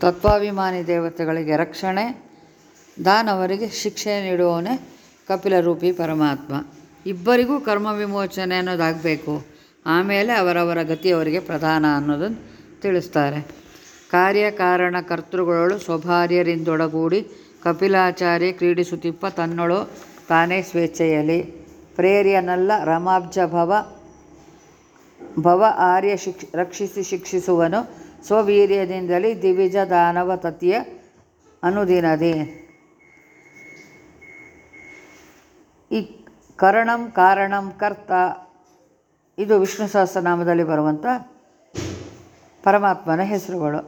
ತತ್ವಾಭಿಮಾನಿ ದೇವತೆಗಳಿಗೆ ರಕ್ಷಣೆ ದಾನವರಿಗೆ ಶಿಕ್ಷೆ ನೀಡುವವನೇ ಕಪಿಲರೂಪಿ ಪರಮಾತ್ಮ ಇಬ್ಬರಿಗೂ ಕರ್ಮ ವಿಮೋಚನೆ ಅನ್ನೋದಾಗಬೇಕು ಆಮೇಲೆ ಅವರವರ ಗತಿ ಅವರಿಗೆ ಪ್ರಧಾನ ಅನ್ನೋದನ್ನು ತಿಳಿಸ್ತಾರೆ ಕಾರ್ಯಕಾರಣ ಕರ್ತೃಗಳು ಸ್ವಭಾರ್ಯರಿಂದೊಡಗೂಡಿ ಕಪಿಲಾಚಾರ್ಯ ಕ್ರೀಡಿಸುತ್ತಿಪ್ಪ ತನ್ನೊಳು ತಾನೇ ಸ್ವೇಚ್ಛೆಯಲ್ಲಿ ಪ್ರೇರ್ಯನಲ್ಲ ರಮಾಬ್ಜ ಭವ ಭವ ಆರ್ಯ ಶಿಕ್ಷ ರಕ್ಷಿಸಿ ಶಿಕ್ಷಿಸುವನು ಸ್ವವೀರ್ಯದಿಂದಲೇ ದಿವಿಜ ದಾನವ ತತಿಯ ಅನುದಿನದಿ ಈ ಕರಣಂ ಕಾರಣಂ ಕರ್ತ ಇದು ವಿಷ್ಣು ಸಹಸ್ರನಾಮದಲ್ಲಿ ಬರುವಂಥ ಪರಮಾತ್ಮನ ಹೆಸರುಗಳು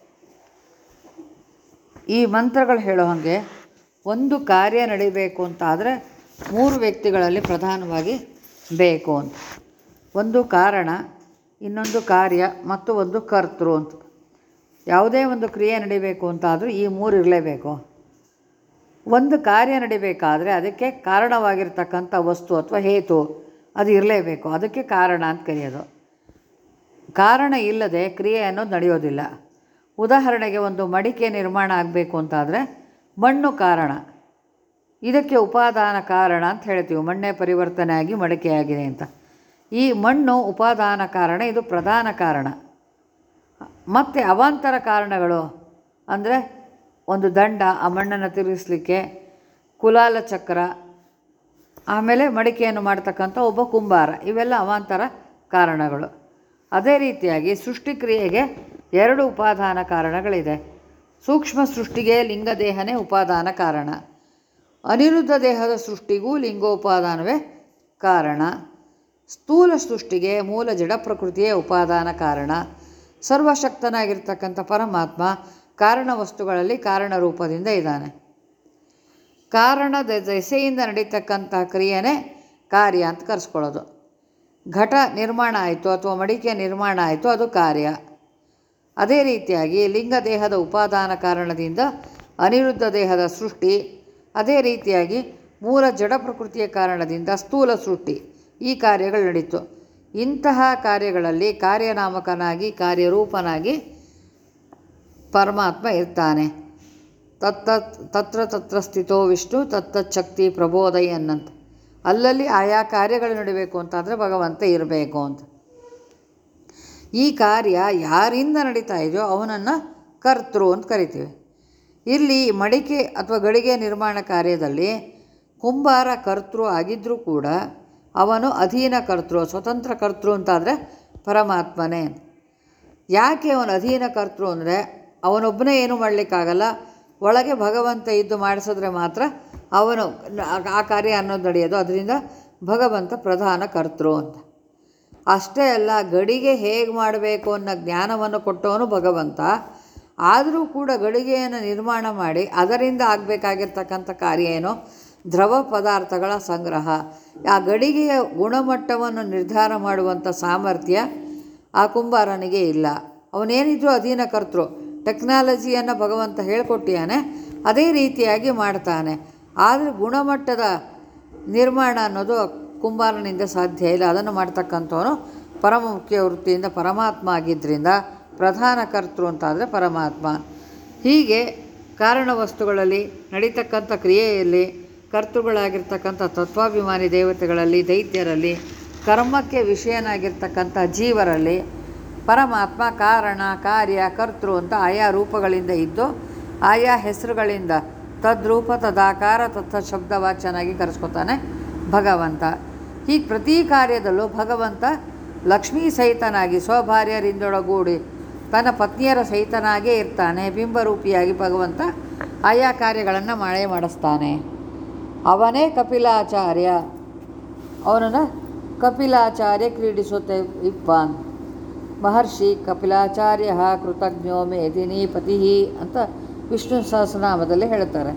ಈ ಮಂತ್ರಗಳು ಹೇಳೋ ಹಾಗೆ ಒಂದು ಕಾರ್ಯ ನಡಿಬೇಕು ಅಂತ ಆದರೆ ಮೂರು ವ್ಯಕ್ತಿಗಳಲ್ಲಿ ಪ್ರಧಾನವಾಗಿ ಬೇಕು ಅಂತ ಒಂದು ಕಾರಣ ಇನ್ನೊಂದು ಕಾರ್ಯ ಮತ್ತು ಒಂದು ಕರ್ತೃ ಅಂತ ಯಾವುದೇ ಒಂದು ಕ್ರಿಯೆ ನಡಿಬೇಕು ಅಂತ ಆದರೂ ಈ ಮೂರು ಇರಲೇಬೇಕು ಒಂದು ಕಾರ್ಯ ನಡಿಬೇಕಾದ್ರೆ ಅದಕ್ಕೆ ಕಾರಣವಾಗಿರ್ತಕ್ಕಂಥ ವಸ್ತು ಅಥವಾ ಹೇತು ಅದು ಇರಲೇಬೇಕು ಅದಕ್ಕೆ ಕಾರಣ ಅಂತ ಕರೆಯೋದು ಕಾರಣ ಇಲ್ಲದೆ ಕ್ರಿಯೆ ಅನ್ನೋದು ನಡೆಯೋದಿಲ್ಲ ಉದಾಹರಣೆಗೆ ಒಂದು ಮಡಿಕೆ ನಿರ್ಮಾಣ ಆಗಬೇಕು ಅಂತಾದರೆ ಮಣ್ಣು ಕಾರಣ ಇದಕ್ಕೆ ಉಪಾದಾನ ಕಾರಣ ಅಂತ ಹೇಳ್ತೀವಿ ಮಣ್ಣೆ ಪರಿವರ್ತನೆ ಆಗಿ ಮಡಿಕೆಯಾಗಿದೆ ಅಂತ ಈ ಮಣ್ಣು ಉಪಾದಾನ ಕಾರಣ ಇದು ಪ್ರಧಾನ ಕಾರಣ ಮತ್ತು ಅವಾಂತರ ಕಾರಣಗಳು ಅಂದರೆ ಒಂದು ದಂಡ ಆ ಮಣ್ಣನ್ನು ತಿರುಗಿಸ್ಲಿಕ್ಕೆ ಕುಲಾಲ ಚಕ್ರ ಆಮೇಲೆ ಮಡಿಕೆಯನ್ನು ಮಾಡ್ತಕ್ಕಂಥ ಒಬ್ಬ ಕುಂಬಾರ ಇವೆಲ್ಲ ಅವಾಂತರ ಕಾರಣಗಳು ಅದೇ ರೀತಿಯಾಗಿ ಸೃಷ್ಟಿಕ್ರಿಯೆಗೆ ಎರಡು ಉಪಾದಾನ ಕಾರಣಗಳಿದೆ ಸೂಕ್ಷ್ಮ ಸೃಷ್ಟಿಗೆ ಲಿಂಗದೇಹನೇ ಉಪಾದಾನ ಕಾರಣ ಅನಿರುದ್ಧ ದೇಹದ ಸೃಷ್ಟಿಗೂ ಲಿಂಗೋಪಾದಾನವೇ ಕಾರಣ ಸ್ಥೂಲ ಸೃಷ್ಟಿಗೆ ಮೂಲ ಜಡ ಪ್ರಕೃತಿಯೇ ಉಪಾದಾನ ಕಾರಣ ಸರ್ವಶಕ್ತನಾಗಿರ್ತಕ್ಕಂಥ ಪರಮಾತ್ಮ ಕಾರಣ ವಸ್ತುಗಳಲ್ಲಿ ಕಾರಣ ರೂಪದಿಂದ ಇದ್ದಾನೆ ಕಾರಣದ ದೆಸೆಯಿಂದ ನಡೀತಕ್ಕಂಥ ಕ್ರಿಯೆನೇ ಕಾರ್ಯ ಅಂತ ಕರೆಸ್ಕೊಳ್ಳೋದು ಘಟ ನಿರ್ಮಾಣ ಆಯಿತು ಅಥವಾ ಮಡಿಕೆ ನಿರ್ಮಾಣ ಆಯಿತು ಅದು ಕಾರ್ಯ ಅದೇ ರೀತಿಯಾಗಿ ಲಿಂಗ ದೇಹದ ಉಪಾದಾನ ಕಾರಣದಿಂದ ಅನಿರುದ್ಧ ದೇಹದ ಸೃಷ್ಟಿ ಅದೇ ರೀತಿಯಾಗಿ ಮೂಲ ಜಡ ಪ್ರಕೃತಿಯ ಕಾರಣದಿಂದ ಸ್ಥೂಲ ಸೃಷ್ಟಿ ಈ ಕಾರ್ಯಗಳು ನಡೀತು ಇಂತಹ ಕಾರ್ಯಗಳಲ್ಲಿ ಕಾರ್ಯನಾಮಕನಾಗಿ ಕಾರ್ಯರೂಪನಾಗಿ ಪರಮಾತ್ಮ ಇರ್ತಾನೆ ತತ್ತತ್ ತತ್ರ ತತ್ರ ಸ್ಥಿತೋ ವಿಷ್ಣು ತತ್ತಚ್ಛಕ್ತಿ ಪ್ರಬೋದಯನ್ನಂತ ಅಲ್ಲಲ್ಲಿ ಆಯಾ ಕಾರ್ಯಗಳು ನಡೀಬೇಕು ಅಂತಾದರೆ ಭಗವಂತ ಇರಬೇಕು ಅಂತ ಈ ಕಾರ್ಯ ಯಾರಿಂದ ನಡೀತಾ ಇದೆಯೋ ಅವನನ್ನು ಕರ್ತೃ ಅಂತ ಕರಿತೀವಿ ಇಲ್ಲಿ ಮಡಿಕೆ ಅಥವಾ ಗಡಿಗೆ ನಿರ್ಮಾಣ ಕಾರ್ಯದಲ್ಲಿ ಕುಂಬಾರ ಕರ್ತೃ ಆಗಿದ್ದರೂ ಕೂಡ ಅವನು ಅಧೀನ ಕರ್ತೃ ಸ್ವತಂತ್ರ ಕರ್ತೃ ಅಂತಾದರೆ ಪರಮಾತ್ಮನೇ ಯಾಕೆ ಅವನು ಅಧೀನ ಕರ್ತೃ ಅಂದರೆ ಅವನೊಬ್ಬನೇ ಏನೂ ಮಾಡಲಿಕ್ಕಾಗಲ್ಲ ಒಳಗೆ ಭಗವಂತ ಇದ್ದು ಮಾಡಿಸಿದ್ರೆ ಮಾತ್ರ ಅವನು ಆ ಕಾರ್ಯ ಅನ್ನೋದು ನಡೆಯೋದು ಅದರಿಂದ ಭಗವಂತ ಪ್ರಧಾನ ಕರ್ತೃ ಅಂತ ಅಷ್ಟೇ ಅಲ್ಲ ಗಡಿಗೆ ಹೇಗೆ ಮಾಡಬೇಕು ಅನ್ನೋ ಜ್ಞಾನವನ್ನು ಕೊಟ್ಟವನು ಭಗವಂತ ಆದರೂ ಕೂಡ ಗಡಿಗೆಯನ್ನು ನಿರ್ಮಾಣ ಮಾಡಿ ಅದರಿಂದ ಆಗಬೇಕಾಗಿರ್ತಕ್ಕಂಥ ಕಾರ್ಯ ಏನು ದ್ರವ ಪದಾರ್ಥಗಳ ಸಂಗ್ರಹ ಆ ಗಡಿಗೆಯ ಗುಣಮಟ್ಟವನ್ನು ನಿರ್ಧಾರ ಮಾಡುವಂಥ ಸಾಮರ್ಥ್ಯ ಆ ಕುಂಬಾರನಿಗೆ ಇಲ್ಲ ಅವನೇನಿದ್ರು ಅಧೀನ ಕರ್ತೃ ಟೆಕ್ನಾಲಜಿಯನ್ನು ಭಗವಂತ ಹೇಳ್ಕೊಟ್ಟಿಯಾನೆ ಅದೇ ರೀತಿಯಾಗಿ ಮಾಡ್ತಾನೆ ಆದರೆ ಗುಣಮಟ್ಟದ ನಿರ್ಮಾಣ ಅನ್ನೋದು ಕುಂಬಾರನಿಂದ ಸಾಧ್ಯ ಇಲ್ಲ ಅದನ್ನು ಮಾಡ್ತಕ್ಕಂಥವನು ಪರಮ ಮುಖ್ಯ ವೃತ್ತಿಯಿಂದ ಪರಮಾತ್ಮ ಆಗಿದ್ದರಿಂದ ಪ್ರಧಾನ ಕರ್ತೃ ಅಂತಾದರೆ ಪರಮಾತ್ಮ ಹೀಗೆ ಕಾರಣ ವಸ್ತುಗಳಲ್ಲಿ ನಡೀತಕ್ಕಂಥ ಕ್ರಿಯೆಯಲ್ಲಿ ಕರ್ತೃಗಳಾಗಿರ್ತಕ್ಕಂಥ ತತ್ವಾಭಿಮಾನಿ ದೇವತೆಗಳಲ್ಲಿ ದೈತ್ಯರಲ್ಲಿ ಕರ್ಮಕ್ಕೆ ವಿಷಯನಾಗಿರ್ತಕ್ಕಂಥ ಜೀವರಲ್ಲಿ ಪರಮಾತ್ಮ ಕಾರಣ ಕಾರ್ಯ ಕರ್ತೃ ಅಂತ ಆಯಾ ರೂಪಗಳಿಂದ ಇದ್ದು ಆಯಾ ಹೆಸರುಗಳಿಂದ ತದ್ರೂಪ ತದಾಕಾರ ತತ್ವ ಶಬ್ದವಾಚನಾಗಿ ಕರೆಸ್ಕೊತಾನೆ ಭಗವಂತ ಹೀಗೆ ಪ್ರತಿ ಕಾರ್ಯದಲ್ಲೂ ಭಗವಂತ ಲಕ್ಷ್ಮೀ ಸಹಿತನಾಗಿ ಸ್ವಭಾರ್ಯರಿಂದೊಳಗೂಡಿ ತನ್ನ ಪತ್ನಿಯರ ಸಹಿತನಾಗೇ ಇರ್ತಾನೆ ಬಿಂಬರೂಪಿಯಾಗಿ ಭಗವಂತ ಆಯಾ ಕಾರ್ಯಗಳನ್ನು ಮಾಡೇ ಮಾಡಿಸ್ತಾನೆ ಅವನೇ ಕಪಿಲಾಚಾರ್ಯ ಅವನನ್ನು ಕಪಿಲಾಚಾರ್ಯ ಕ್ರೀಡಿಸುತ್ತೆ ಇಪ್ಪಾನ್ ಮಹರ್ಷಿ ಕಪಿಲಾಚಾರ್ಯ ಕೃತಜ್ಞೋ ಮೇದಿನಿ ಪತಿ ಅಂತ ವಿಷ್ಣು ಸಹಸ್ರನಾಮದಲ್ಲಿ ಹೇಳ್ತಾರೆ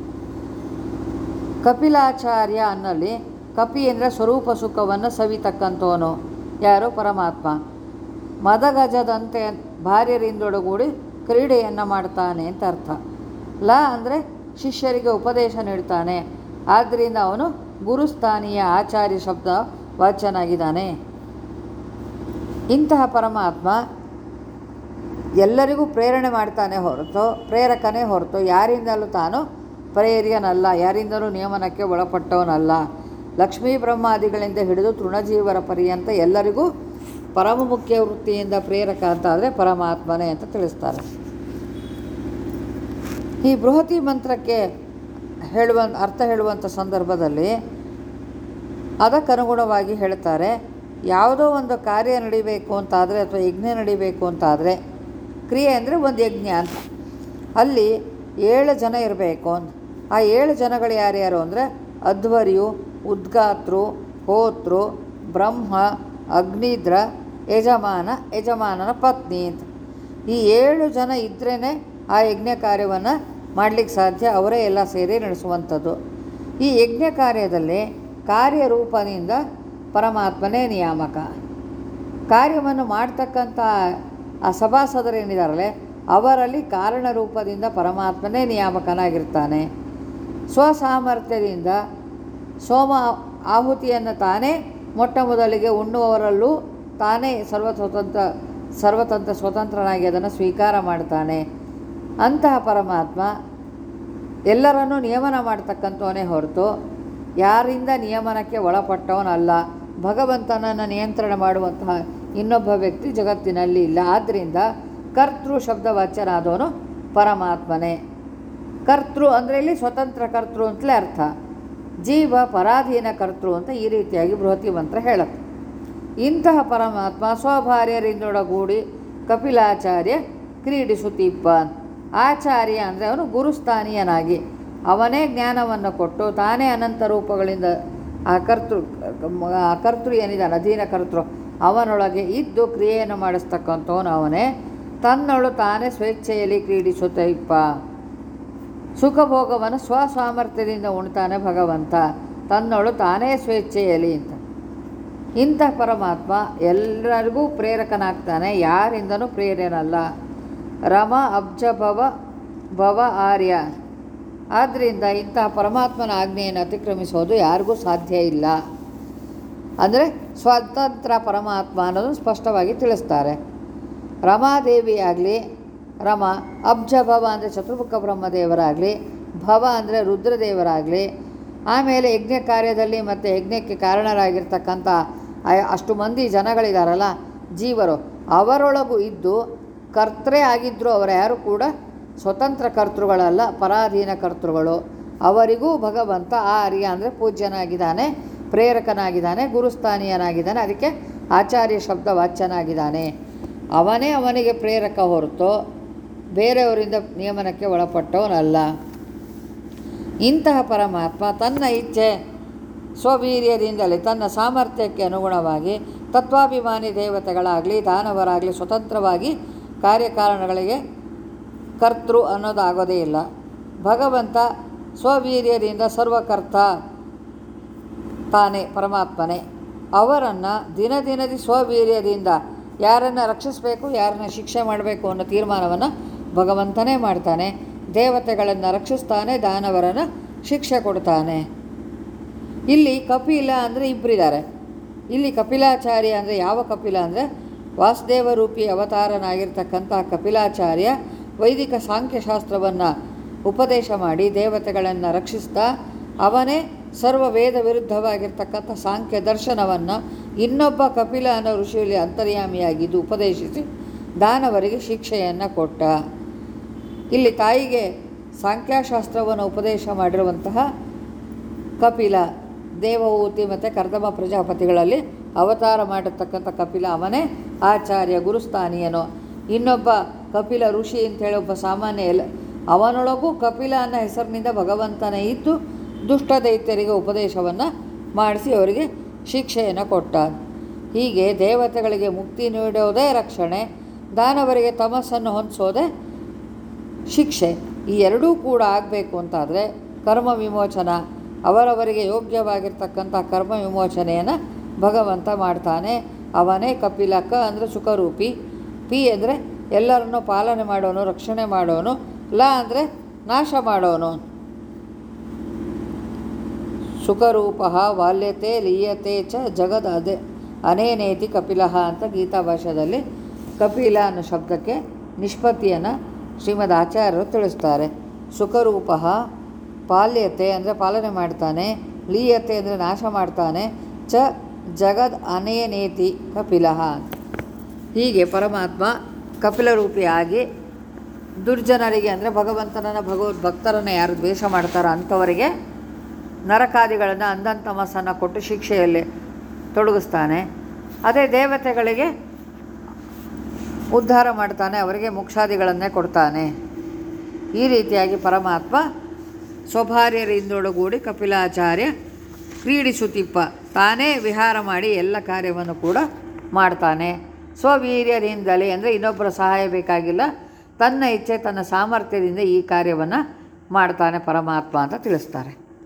ಕಪಿಲಾಚಾರ್ಯ ಅನ್ನಲ್ಲಿ ಕಪಿ ಅಂದರೆ ಸ್ವರೂಪ ಸುಖವನ್ನು ಸವಿತಕ್ಕಂಥವನು ಯಾರು ಪರಮಾತ್ಮ ಮದಗಜದಂತೆ ಭಾರ್ಯರಿಂದೊಡಗೂಡಿ ಕ್ರೀಡೆಯನ್ನು ಮಾಡ್ತಾನೆ ಅಂತ ಅರ್ಥ ಲ ಅಂದರೆ ಶಿಷ್ಯರಿಗೆ ಉಪದೇಶ ನೀಡ್ತಾನೆ ಆದ್ದರಿಂದ ಅವನು ಗುರುಸ್ಥಾನೀಯ ಆಚಾರ್ಯ ಶಬ್ದ ವಾಚ್ಯನಾಗಿದ್ದಾನೆ ಇಂತಹ ಪರಮಾತ್ಮ ಎಲ್ಲರಿಗೂ ಪ್ರೇರಣೆ ಮಾಡ್ತಾನೆ ಹೊರತು ಪ್ರೇರಕನೇ ಹೊರತು ಯಾರಿಂದಲೂ ತಾನು ಪ್ರೇರ್ಯನಲ್ಲ ಯಾರಿಂದಲೂ ನಿಯಮನಕ್ಕೆ ಒಳಪಟ್ಟವನಲ್ಲ ಲಕ್ಷ್ಮೀ ಬ್ರಹ್ಮಾದಿಗಳಿಂದ ಹಿಡಿದು ತೃಣಜೀವರ ಪರ್ಯಂತ ಎಲ್ಲರಿಗೂ ಪರಮ ಮುಖ್ಯ ವೃತ್ತಿಯಿಂದ ಪ್ರೇರಕ ಅಂತ ಆದರೆ ಪರಮಾತ್ಮನೇ ಅಂತ ತಿಳಿಸ್ತಾರೆ ಈ ಬೃಹತಿ ಮಂತ್ರಕ್ಕೆ ಹೇಳುವ ಅರ್ಥ ಹೇಳುವಂಥ ಸಂದರ್ಭದಲ್ಲಿ ಅದಕ್ಕನುಗುಣವಾಗಿ ಹೇಳ್ತಾರೆ ಯಾವುದೋ ಒಂದು ಕಾರ್ಯ ನಡಿಬೇಕು ಅಂತಾದರೆ ಅಥವಾ ಯಜ್ಞ ನಡಿಬೇಕು ಅಂತಾದರೆ ಕ್ರಿಯೆ ಅಂದರೆ ಒಂದು ಯಜ್ಞ ಅಂತ ಅಲ್ಲಿ ಏಳು ಜನ ಇರಬೇಕು ಅಂತ ಆ ಏಳು ಜನಗಳು ಯಾರ್ಯಾರು ಅಂದರೆ ಅಧ್ವರ್ಯು ಉದ್ಗಾತೃ ಹೋತೃ ಬ್ರಹ್ಮ ಅಗ್ನಿದ್ರ ಯಜಮಾನ ಯಜಮಾನನ ಪತ್ನಿ ಅಂತ ಈ ಏಳು ಜನ ಇದ್ರೇ ಆ ಯಜ್ಞ ಕಾರ್ಯವನ್ನು ಮಾಡಲಿಕ್ಕೆ ಸಾಧ್ಯ ಅವರೇ ಎಲ್ಲ ಸೇರಿ ನಡೆಸುವಂಥದ್ದು ಈ ಯಜ್ಞ ಕಾರ್ಯದಲ್ಲಿ ಕಾರ್ಯರೂಪದಿಂದ ಪರಮಾತ್ಮನೇ ನಿಯಾಮಕ ಕಾರ್ಯವನ್ನು ಮಾಡ್ತಕ್ಕಂಥ ಆ ಸಭಾಸದರೇನಿದಾರಲ್ಲ ಅವರಲ್ಲಿ ಕಾರಣ ರೂಪದಿಂದ ಪರಮಾತ್ಮನೇ ನಿಯಾಮಕನಾಗಿರ್ತಾನೆ ಸ್ವಸಾಮರ್ಥ್ಯದಿಂದ ಸೋಮ ಆಹುತಿಯನ್ನು ತಾನೇ ಮೊಟ್ಟ ಮೊದಲಿಗೆ ಉಣ್ಣುವವರಲ್ಲೂ ತಾನೇ ಸರ್ವ ಸ್ವತಂತ್ರ ಸರ್ವತಂತ್ರ ಸ್ವತಂತ್ರನಾಗಿ ಅದನ್ನು ಸ್ವೀಕಾರ ಮಾಡ್ತಾನೆ ಅಂತಹ ಪರಮಾತ್ಮ ಎಲ್ಲರನ್ನೂ ನಿಯಮನ ಮಾಡ್ತಕ್ಕಂಥವನೇ ಹೊರತು ಯಾರಿಂದ ನಿಯಮನಕ್ಕೆ ಒಳಪಟ್ಟವನಲ್ಲ ಭಗವಂತನನ್ನು ನಿಯಂತ್ರಣ ಮಾಡುವಂತಹ ಇನ್ನೊಬ್ಬ ವ್ಯಕ್ತಿ ಜಗತ್ತಿನಲ್ಲಿ ಇಲ್ಲ ಆದ್ದರಿಂದ ಕರ್ತೃ ಶಬ್ದವಾಚ್ಯನಾದವನು ಪರಮಾತ್ಮನೇ ಕರ್ತೃ ಅಂದರೆ ಇಲ್ಲಿ ಸ್ವತಂತ್ರ ಕರ್ತೃ ಅಂತಲೇ ಅರ್ಥ ಜೀವ ಪರಾಧೀನ ಕರ್ತೃ ಅಂತ ಈ ರೀತಿಯಾಗಿ ಬೃಹತಿ ಮಂತ್ರ ಹೇಳುತ್ತೆ ಇಂತಹ ಪರಮಾತ್ಮ ಸ್ವಭಾರ್ಯರಿಂದೊಡಗೂಡಿ ಕಪಿಲಾಚಾರ್ಯ ಕ್ರೀಡಿಸುತ್ತಿಪ್ಪ ಆಚಾರ್ಯ ಅಂದರೆ ಅವನು ಗುರುಸ್ಥಾನೀಯನಾಗಿ ಅವನೇ ಜ್ಞಾನವನ್ನು ಕೊಟ್ಟು ತಾನೇ ಅನಂತ ರೂಪಗಳಿಂದ ಆ ಕರ್ತೃ ಆ ಕರ್ತೃ ಏನಿದ್ದಾನೆ ಅಧೀನ ಕರ್ತೃ ಅವನೊಳಗೆ ಇದ್ದು ಕ್ರಿಯೆಯನ್ನು ಮಾಡಿಸ್ತಕ್ಕಂಥವನು ಅವನೇ ತನ್ನೊಳು ತಾನೇ ಸ್ವೇಚ್ಛೆಯಲ್ಲಿ ಕ್ರೀಡಿಸುತ್ತ ಇಪ್ಪ ಸುಖಭೋಗವನ್ನು ಸ್ವಸಾಮರ್ಥ್ಯದಿಂದ ಉಣ್ತಾನೆ ಭಗವಂತ ತನ್ನೊಳು ತಾನೇ ಸ್ವೇಚ್ಛೆಯಲ್ಲಿ ಅಂತ ಇಂಥ ಪರಮಾತ್ಮ ಎಲ್ಲರಿಗೂ ಪ್ರೇರಕನಾಗ್ತಾನೆ ಯಾರಿಂದನೂ ಪ್ರೇರಣಲ್ಲ ರಮ ಅಬ್ಜ ಭವ ಭವ ಆರ್ಯ ಆದ್ದರಿಂದ ಇಂತಹ ಪರಮಾತ್ಮನ ಆಜ್ಞೆಯನ್ನು ಅತಿಕ್ರಮಿಸೋದು ಯಾರಿಗೂ ಸಾಧ್ಯ ಇಲ್ಲ ಅಂದರೆ ಸ್ವತಂತ್ರ ಪರಮಾತ್ಮ ಅನ್ನೋದು ಸ್ಪಷ್ಟವಾಗಿ ತಿಳಿಸ್ತಾರೆ ರಮಾದೇವಿಯಾಗಲಿ ರಮ ಅಬ್ಜ ಭವ ಅಂದರೆ ಚತುರ್ಮುಖ ಬ್ರಹ್ಮದೇವರಾಗಲಿ ಭವ ಅಂದರೆ ರುದ್ರದೇವರಾಗಲಿ ಆಮೇಲೆ ಯಜ್ಞ ಕಾರ್ಯದಲ್ಲಿ ಮತ್ತು ಯಜ್ಞಕ್ಕೆ ಕಾರಣರಾಗಿರ್ತಕ್ಕಂಥ ಆ- ಅಷ್ಟು ಮಂದಿ ಜನಗಳಿದಾರಲ್ಲ ಜೀವರು ಅವರೊಳಗೂ ಇದ್ದು ಕರ್ತೃ ಆಗಿದ್ದರೂ ಅವರ ಯಾರು ಕೂಡ ಸ್ವತಂತ್ರ ಕರ್ತೃಗಳಲ್ಲ ಪರಾಧೀನ ಕರ್ತೃಗಳು ಅವರಿಗೂ ಭಗವಂತ ಆರ್ಯ ಅಂದರೆ ಪೂಜ್ಯನಾಗಿದ್ದಾನೆ ಪ್ರೇರಕನಾಗಿದ್ದಾನೆ ಗುರುಸ್ಥಾನೀಯನಾಗಿದ್ದಾನೆ ಅದಕ್ಕೆ ಆಚಾರ್ಯ ಶಬ್ದ ವಾಚ್ಯನಾಗಿದ್ದಾನೆ ಅವನೇ ಅವನಿಗೆ ಪ್ರೇರಕ ಹೊರತು ಬೇರೆಯವರಿಂದ ನಿಯಮನಕ್ಕೆ ಒಳಪಟ್ಟವನಲ್ಲ ಇಂತಹ ಪರಮಾತ್ಮ ತನ್ನ ಇಚ್ಛೆ ಸ್ವವೀರ್ಯದಿಂದಲೇ ತನ್ನ ಸಾಮರ್ಥ್ಯಕ್ಕೆ ಅನುಗುಣವಾಗಿ ತತ್ವಾಭಿಮಾನಿ ದೇವತೆಗಳಾಗಲಿ ದಾನವರಾಗಲಿ ಸ್ವತಂತ್ರವಾಗಿ ಕಾರ್ಯಕಾರಣಗಳಿಗೆ ಕರ್ತೃ ಅನ್ನೋದಾಗೋದೇ ಇಲ್ಲ ಭಗವಂತ ಸ್ವವೀರ್ಯದಿಂದ ಸರ್ವಕರ್ತ ತಾನೇ ಪರಮಾತ್ಮನೇ ಅವರನ್ನು ದಿನ ದಿನದಿ ಸ್ವವೀರ್ಯದಿಂದ ಯಾರನ್ನು ರಕ್ಷಿಸಬೇಕು ಯಾರನ್ನು ಶಿಕ್ಷೆ ಮಾಡಬೇಕು ಅನ್ನೋ ತೀರ್ಮಾನವನ್ನು ಭಗವಂತನೇ ಮಾಡ್ತಾನೆ ದೇವತೆಗಳನ್ನು ರಕ್ಷಿಸ್ತಾನೆ ದಾನವರನ್ನು ಶಿಕ್ಷೆ ಕೊಡ್ತಾನೆ ಇಲ್ಲಿ ಕಪಿಲ ಅಂದರೆ ಇಬ್ಬರಿದ್ದಾರೆ ಇಲ್ಲಿ ಕಪಿಲಾಚಾರ್ಯ ಅಂದರೆ ಯಾವ ಕಪಿಲ ಅಂದರೆ ವಾಸುದೇವ ರೂಪಿ ಅವತಾರನಾಗಿರ್ತಕ್ಕಂಥ ಕಪಿಲಾಚಾರ್ಯ ವೈದಿಕ ಸಾಂಖ್ಯಶಾಸ್ತ್ರವನ್ನು ಉಪದೇಶ ಮಾಡಿ ದೇವತೆಗಳನ್ನು ರಕ್ಷಿಸ್ತಾ ಅವನೇ ಸರ್ವ ವೇದ ವಿರುದ್ಧವಾಗಿರ್ತಕ್ಕಂಥ ಸಾಂಖ್ಯ ದರ್ಶನವನ್ನು ಇನ್ನೊಬ್ಬ ಕಪಿಲ ಅನ್ನೋ ಋಷಿಯಲ್ಲಿ ಅಂತರ್ಯಾಮಿಯಾಗಿದ್ದು ಉಪದೇಶಿಸಿ ದಾನವರಿಗೆ ಶಿಕ್ಷೆಯನ್ನು ಕೊಟ್ಟ ಇಲ್ಲಿ ತಾಯಿಗೆ ಸಾಂಖ್ಯಶಾಸ್ತ್ರವನ್ನು ಉಪದೇಶ ಮಾಡಿರುವಂತಹ ಕಪಿಲ ದೇವಹೂತಿ ಮತ್ತು ಕರ್ದಮ ಪ್ರಜಾಪತಿಗಳಲ್ಲಿ ಅವತಾರ ಮಾಡಿರ್ತಕ್ಕಂಥ ಕಪಿಲ ಅವನೇ ಆಚಾರ್ಯ ಗುರುಸ್ಥಾನೀಯನು ಇನ್ನೊಬ್ಬ ಕಪಿಲ ಋಷಿ ಅಂತೇಳಿ ಒಬ್ಬ ಸಾಮಾನ್ಯ ಎಲ್ಲ ಅವನೊಳಗೂ ಕಪಿಲ ಅನ್ನೋ ಹೆಸರಿನಿಂದ ಭಗವಂತನೇ ಇದ್ದು ದುಷ್ಟ ದೈತ್ಯರಿಗೆ ಉಪದೇಶವನ್ನು ಮಾಡಿಸಿ ಅವರಿಗೆ ಶಿಕ್ಷೆಯನ್ನು ಕೊಟ್ಟ ಹೀಗೆ ದೇವತೆಗಳಿಗೆ ಮುಕ್ತಿ ನೀಡೋದೇ ರಕ್ಷಣೆ ದಾನವರಿಗೆ ತಮಸ್ಸನ್ನು ಹೊಂದಿಸೋದೇ ಶಿಕ್ಷೆ ಈ ಎರಡೂ ಕೂಡ ಆಗಬೇಕು ಅಂತಾದರೆ ಕರ್ಮ ವಿಮೋಚನ ಅವರವರಿಗೆ ಯೋಗ್ಯವಾಗಿರ್ತಕ್ಕಂಥ ಕರ್ಮ ವಿಮೋಚನೆಯನ್ನು ಭಗವಂತ ಮಾಡ್ತಾನೆ ಅವನೇ ಕಪಿಲಕ ಅಂದರೆ ಸುಖರೂಪಿ ಪಿ ಅಂದರೆ ಎಲ್ಲರನ್ನೂ ಪಾಲನೆ ಮಾಡೋನು ರಕ್ಷಣೆ ಮಾಡೋನು ಲ ಅಂದರೆ ನಾಶ ಮಾಡೋನು ಸುಖರೂಪ ವಾಲ್ಯತೆ ಲೀಯತೆ ಚ ಜಗದ್ ಅದೇ ಅನೇನೇತಿ ಕಪಿಲಃ ಅಂತ ಗೀತಾ ಭಾಷೆಯಲ್ಲಿ ಕಪಿಲ ಅನ್ನೋ ಶಬ್ದಕ್ಕೆ ನಿಷ್ಪತ್ತಿಯನ್ನು ಶ್ರೀಮದ್ ಆಚಾರ್ಯರು ತಿಳಿಸ್ತಾರೆ ಸುಖರೂಪ ಪಾಲ್ಯತೆ ಅಂದರೆ ಪಾಲನೆ ಮಾಡ್ತಾನೆ ಲೀಯತೆ ಅಂದರೆ ನಾಶ ಮಾಡ್ತಾನೆ ಚ ಜಗದ್ ಅನೇನೇತಿ ಕಪಿಲಃ ಹೀಗೆ ಪರಮಾತ್ಮ ಕಪಿಲರೂಪಿಯಾಗಿ ದುರ್ಜನರಿಗೆ ಅಂದರೆ ಭಗವಂತನನ್ನ ಭಗವದ್ ಭಕ್ತರನ್ನು ಯಾರು ದ್ವೇಷ ಮಾಡ್ತಾರೋ ಅಂಥವರಿಗೆ ನರಕಾದಿಗಳನ್ನು ಅಂಧಂತಮಸ್ಸನ್ನು ಕೊಟ್ಟು ಶಿಕ್ಷೆಯಲ್ಲಿ ತೊಡಗಿಸ್ತಾನೆ ಅದೇ ದೇವತೆಗಳಿಗೆ ಉದ್ಧಾರ ಮಾಡ್ತಾನೆ ಅವರಿಗೆ ಮೋಕ್ಷಾದಿಗಳನ್ನೇ ಕೊಡ್ತಾನೆ ಈ ರೀತಿಯಾಗಿ ಪರಮಾತ್ಮ ಸ್ವಭಾರ್ಯರಿಂದೊಡಗೂಡಿ ಕಪಿಲಾಚಾರ್ಯ ಕ್ರೀಡಿಸುತ್ತಿಪ್ಪ ತಾನೇ ವಿಹಾರ ಮಾಡಿ ಎಲ್ಲ ಕಾರ್ಯವನ್ನು ಕೂಡ ಮಾಡ್ತಾನೆ ಸ್ವವೀರ್ಯದಿಂದಲೇ ಅಂದರೆ ಇನ್ನೊಬ್ಬರ ಸಹಾಯ ಬೇಕಾಗಿಲ್ಲ ತನ್ನ ಇಚ್ಛೆ ತನ್ನ ಸಾಮರ್ಥ್ಯದಿಂದ ಈ ಕಾರ್ಯವನ್ನು ಮಾಡ್ತಾನೆ ಪರಮಾತ್ಮ ಅಂತ ತಿಳಿಸ್ತಾರೆ